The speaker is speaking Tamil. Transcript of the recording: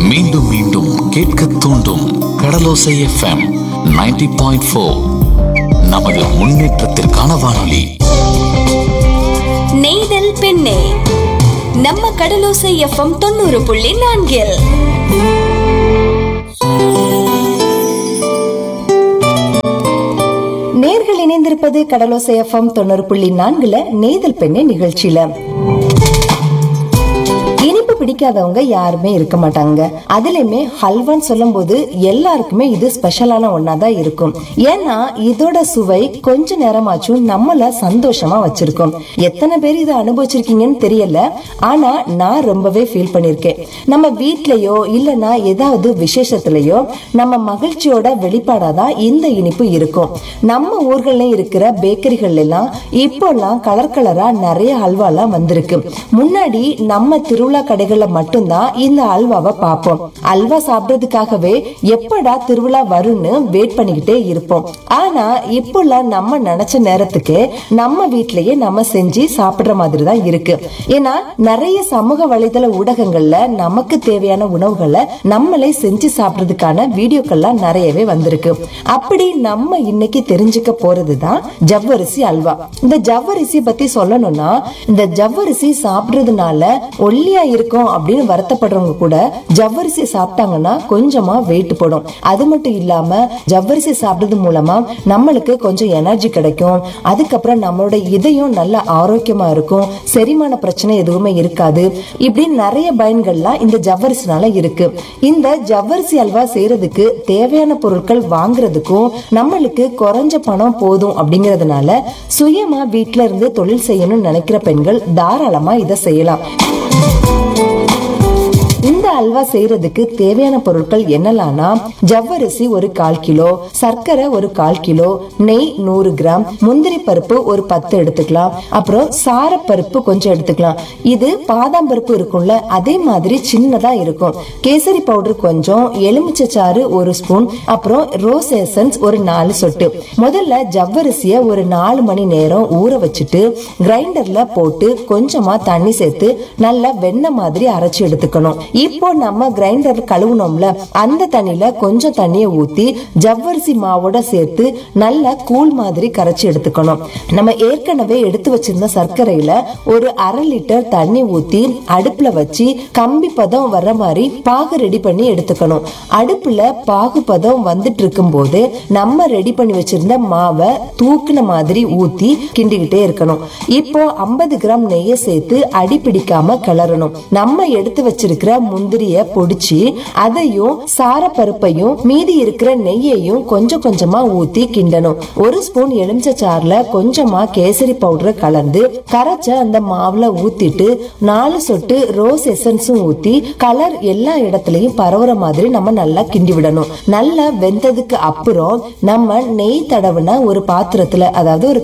மீண்டும் மீண்டும் கேட்க தூண்டும் கடலோசை எஃப்எம் 90.4 பாயிண்ட் ஃபோர் நமது முன்னேற்றத்திற்கான வானொலி நெய்தல் பெண்ணே நம்ம கடலோசை எஃப்எம் தொண்ணூறு புள்ளி நான்கில் நேர்கள் இணைந்திருப்பது கடலோசை எஃப்எம் தொண்ணூறு புள்ளி நான்குல நேதல் பெண்ணே நிகழ்ச்சியில இனிப்பு பிடிக்காதவங்க யாருமே இருக்க மாட்டாங்க அதுலயுமே ஹல்வான்னு சொல்லும்போது எல்லாருக்குமே இது ஸ்பெஷலான ஒன்னா தான் இருக்கும் ஏன்னா இதோட சுவை கொஞ்ச நேரமாச்சும் நம்மள சந்தோஷமா வச்சிருக்கும் எத்தனை பேர் இதை அனுபவிச்சிருக்கீங்கன்னு தெரியல ஆனா நான் ரொம்பவே ஃபீல் பண்ணிருக்கேன் நம்ம வீட்லயோ இல்லனா ஏதாவது விசேஷத்துலயோ நம்ம மகிழ்ச்சியோட வெளிப்பாடாதான் இந்த இனிப்பு இருக்கும் நம்ம ஊர்கள்ல இருக்கிற பேக்கரிகள் எல்லாம் இப்போல்லாம் கலர் கலரா நிறைய ஹல்வாலாம் வந்திருக்கு முன்னாடி நம்ம திருவிழா கடைகள்ல மட்டும்தான் இந்த அல்வாவை பார்ப்போம் அல்வா சாப்பிடுறதுக்காகவே எப்படா திருவிழா வரும்னு வெயிட் பண்ணிக்கிட்டே இருப்போம் ஆனா இப்போல்லாம் நம்ம நினைச்ச நேரத்துக்கு நம்ம வீட்லயே நம்ம செஞ்சு சாப்பிடுற மாதிரி தான் இருக்கு ஏன்னா நிறைய சமூக வலைதள ஊடகங்கள்ல நமக்கு தேவையான உணவுகளை நம்மளே செஞ்சு சாப்பிடுறதுக்கான வீடியோக்கள்லாம் நிறையவே வந்திருக்கு அப்படி நம்ம இன்னைக்கு தெரிஞ்சுக்க போறதுதான் ஜவ்வரிசி அல்வா இந்த ஜவ்வரிசி பத்தி சொல்லணும்னா இந்த ஜவ்வரிசி சாப்பிடுறதுனால ஒல்லியா இருக்கும் அப்படின்னு வருத்தப்படுறவங்க கூட ஜவ்வரிசி சாப்பிட்டாங்கன்னா கொஞ்சமா வெயிட் போடும் அது மட்டும் இல்லாம ஜவ்வரிசி சாப்பிடுறது மூலமா நம்மளுக்கு கொஞ்சம் எனர்ஜி கிடைக்கும் அதுக்கப்புறம் நம்மளோட இதயம் நல்ல ஆரோக்கியமா இருக்கும் செரிமான பிரச்சனை எதுவுமே இருக்காது இப்படி நிறைய பயன்கள்லாம் இந்த ஜவ்வரிசினால இருக்கு இந்த ஜவ்வரிசி அல்வா செய்யறதுக்கு தேவையான பொருட்கள் வாங்குறதுக்கும் நம்மளுக்கு குறைஞ்ச பணம் போதும் அப்படிங்கறதுனால சுயமா வீட்ல இருந்து தொழில் செய்யணும்னு நினைக்கிற பெண்கள் தாராளமா இதை செய்யலாம் இந்த அல்வா செய்யறதுக்கு தேவையான பொருட்கள் என்னலாம்னா ஜவ்வரிசி ஒரு கால் கிலோ சர்க்கரை ஒரு கால் கிலோ நெய் நூறு கிராம் முந்திரி பருப்பு ஒரு பத்து எடுத்துக்கலாம் அப்புறம் சாரப்பருப்பு கொஞ்சம் எடுத்துக்கலாம் இது பாதாம் பருப்பு இருக்கும்ல அதே மாதிரி சின்னதா இருக்கும் கேசரி பவுடர் கொஞ்சம் எலுமிச்சை சாறு ஒரு ஸ்பூன் அப்புறம் ரோஸ் எசன்ஸ் ஒரு நாலு சொட்டு முதல்ல ஜவ்வரிசிய ஒரு நாலு மணி நேரம் ஊற வச்சுட்டு கிரைண்டர்ல போட்டு கொஞ்சமா தண்ணி சேர்த்து நல்லா வெண்ணெய் மாதிரி அரைச்சு எடுத்துக்கணும் இப்போ நம்ம கிரைண்டர் கழுவுனோம்ல அந்த தண்ணியில கொஞ்சம் தண்ணியை ஊத்தி ஜவ்வரிசி மாவோட சேர்த்து நல்லா கூழ் மாதிரி கரைச்சு எடுத்துக்கணும் நம்ம ஏற்கனவே எடுத்து வச்சிருந்த சர்க்கரையில ஒரு அரை லிட்டர் தண்ணி ஊத்தி அடுப்புல வச்சு கம்பி பதம் வர்ற மாதிரி பாகு ரெடி பண்ணி எடுத்துக்கணும் அடுப்புல பாகு பதம் வந்துட்டு இருக்கும் போது நம்ம ரெடி பண்ணி வச்சிருந்த மாவை தூக்குன மாதிரி ஊத்தி கிண்டிக்கிட்டே இருக்கணும் இப்போ 50 கிராம் நெய்யை சேர்த்து அடி பிடிக்காம கிளறணும் நம்ம எடுத்து வச்சிருக்கிற முந்திரிய பொடிச்சு அதையும் சாரப்பருப்பையும் மீதி இருக்கிற நெய்யையும் கொஞ்சம் கொஞ்சமா ஊத்தி கிண்டணும் ஒரு ஸ்பூன் எலுமிச்சை சாறுல கொஞ்சமா கேசரி பவுடர் கலந்து கரைச்ச அந்த மாவுல ஊத்திட்டு நாலு சொட்டு ரோஸ் எசன்ஸும் ஊத்தி கலர் எல்லா இடத்துலயும் பரவுற மாதிரி நம்ம நல்லா கிண்டி விடணும் நல்லா வெந்ததுக்கு அப்புறம் நம்ம நெய் தடவுன ஒரு பாத்திரத்துல அதாவது ஒரு